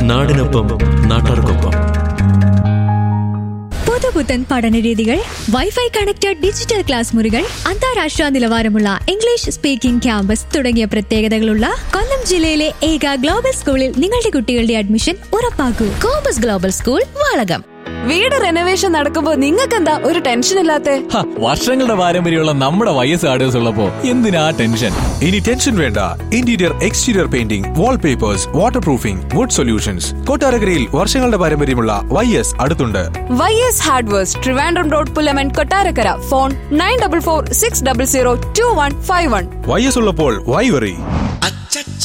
നാടിനൊപ്പം നാട്ടാർക്കൊപ്പം പുതുപുത്തൻ പഠനരീതികൾ വൈഫൈ കണക്റ്റഡ് ഡിജിറ്റൽ ക്ലാസ് മുറികൾ അന്താരാഷ്ട്ര നിലവാരമുള്ള ഇംഗ്ലീഷ് സ്പീക്കിംഗ് ക്യാമ്പസ് തുടങ്ങിയ പ്രത്യേകതകളുള്ള കൊല്ലം ജില്ലയിലെ ഏക ഗ്ലോബൽ സ്കൂളിൽ നിങ്ങളുടെ കുട്ടികളുടെ അഡ്മിഷൻ ഉറപ്പാക്കൂ കോമ്പസ് ഗ്ലോബൽ സ്കൂൾ വാളകം വീട് റെനോവേഷൻ നടക്കുമ്പോ നിങ്ങൾക്കെന്താ ഒരു ടെൻഷൻ ഇല്ലാത്തെ ഹ, വർഷങ്ങളുടെ പാരമ്പര്യമുള്ള നമ്മുടെ വൈ എസ് ആർഡേഴ്സ് ഉള്ളപ്പോ എന്തിനാ ടെൻഷൻ ഇനി ടെൻഷൻ വേണ്ട interior exterior painting wallpapers waterproofing wood solutions കൊട്ടാരക്കരയിൽ വർഷങ്ങളുടെ പാരമ്പര്യമുള്ള വൈ എസ് അടുത്തുണ്ട് Y S hardwares Trivandrum road Pulamon Kottarakkara phone nine double four six double zero two one five one Y S ഉള്ളപ്പോൾ why worry